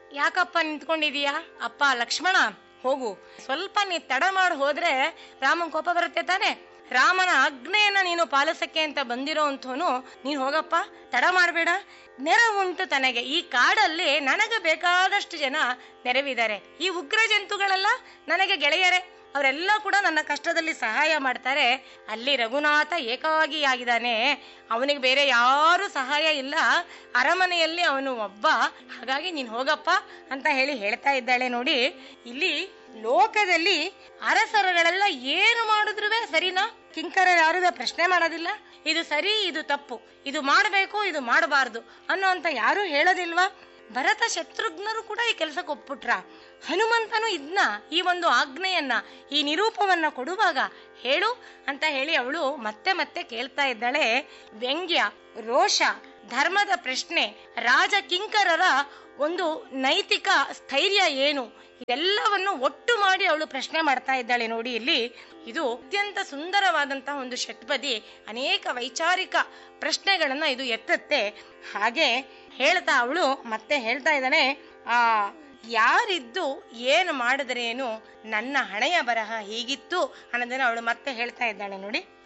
ಯಾಕಪ್ಪ ನಿಂತ್ಕೊಂಡಿದೀಯಾ ಅಪ್ಪ ಲಕ್ಷ್ಮಣ ಹೋಗು ಸ್ವಲ್ಪ ನೀ ತಡ ಮಾಡಿ ಹೋದ್ರೆ ರಾಮನ್ ಕೋಪ ಬರುತ್ತೆ ತಾನೆ ರಾಮನ ಆಜ್ಞೆಯನ್ನ ನೀನು ಪಾಲಿಸಕ್ಕೆ ಅಂತ ಬಂದಿರೋ ಅಂಥವನು ನೀನ್ ಹೋಗಪ್ಪ ತಡ ಮಾಡಬೇಡ ನೆರವುಂಟು ತನಗೆ ಈ ಕಾಡಲ್ಲಿ ನನಗೆ ಬೇಕಾದಷ್ಟು ಜನ ನೆರವಿದ್ದಾರೆ ಈ ಉಗ್ರ ಜಂತುಗಳೆಲ್ಲ ನನಗೆ ಗೆಳೆಯರೇ ಅವರೆಲ್ಲ ಕೂಡ ನನ್ನ ಕಷ್ಟದಲ್ಲಿ ಸಹಾಯ ಮಾಡ್ತಾರೆ ಅಲ್ಲಿ ರಘುನಾಥ ಏಕಾಗಿಯಾಗಿದ್ದಾನೆ ಅವನಿಗೆ ಬೇರೆ ಯಾರು ಸಹಾಯ ಇಲ್ಲ ಅರಮನೆಯಲ್ಲಿ ಅವನು ಒಬ್ಬ ಹಾಗಾಗಿ ನೀನ್ ಹೋಗಪ್ಪ ಅಂತ ಹೇಳಿ ಹೇಳ್ತಾ ಇದ್ದಾಳೆ ನೋಡಿ ಇಲ್ಲಿ ಲೋಕದಲ್ಲಿ ಅರಸರುಗಳೆಲ್ಲ ಏನು ಮಾಡಿದ್ರು ಸರಿನಾ ಕಿಂಕರ ಯಾರು ಪ್ರಶ್ನೆ ಮಾಡೋದಿಲ್ಲ ಇದು ಸರಿ ಇದು ತಪ್ಪು ಇದು ಮಾಡಬೇಕು ಇದು ಮಾಡಬಾರ್ದು ಅನ್ನೋ ಅಂತ ಯಾರು ಹೇಳೋದಿಲ್ವಾ ಭರತ ಶತ್ರುಘ್ನರು ಕೂಡ ಈ ಕೆಲಸಕ್ಕೆ ಒಪ್ಪಿಟ್ರ ಹನುಮಂತನು ಇದ್ನ ಈ ಒಂದು ಆಜ್ಞೆಯನ್ನ ಈ ನಿರೂಪವನ್ನ ಕೊಡುವಾಗ ಹೇಳು ಅಂತ ಹೇಳಿ ಅವಳು ಮತ್ತೆ ಮತ್ತೆ ಕೇಳ್ತಾ ಇದ್ದಾಳೆ ವ್ಯಂಗ್ಯ ರೋಷ ಧರ್ಮದ ಪ್ರಶ್ನೆ ರಾಜ ಕಿಂಕರರ ಒಂದು ನೈತಿಕ ಸ್ಥೈರ್ಯ ಏನು ಇದೆಲ್ಲವನ್ನು ಒಟ್ಟು ಮಾಡಿ ಅವಳು ಪ್ರಶ್ನೆ ಮಾಡ್ತಾ ಇದ್ದಾಳೆ ನೋಡಿ ಇಲ್ಲಿ ಇದು ಅತ್ಯಂತ ಸುಂದರವಾದಂತಹ ಒಂದು ಷಟ್ಪದಿ ಅನೇಕ ವೈಚಾರಿಕ ಪ್ರಶ್ನೆಗಳನ್ನ ಇದು ಎತ್ತತ್ತೆ ಹಾಗೆ ಹೇಳ್ತಾ ಅವಳು ಮತ್ತೆ ಹೇಳ್ತಾ ಇದ್ದಾನೆ ಆ ಯಾರಿದ್ದು ಏನು ಮಾಡಿದ್ರೇನು ನನ್ನ ಹಣೆಯ ಬರಹ ಹೀಗಿತ್ತು ಅನ್ನೋದನ್ನ ಅವಳು ಮತ್ತೆ ಹೇಳ್ತಾ ಇದ್ದಾಳೆ ನೋಡಿ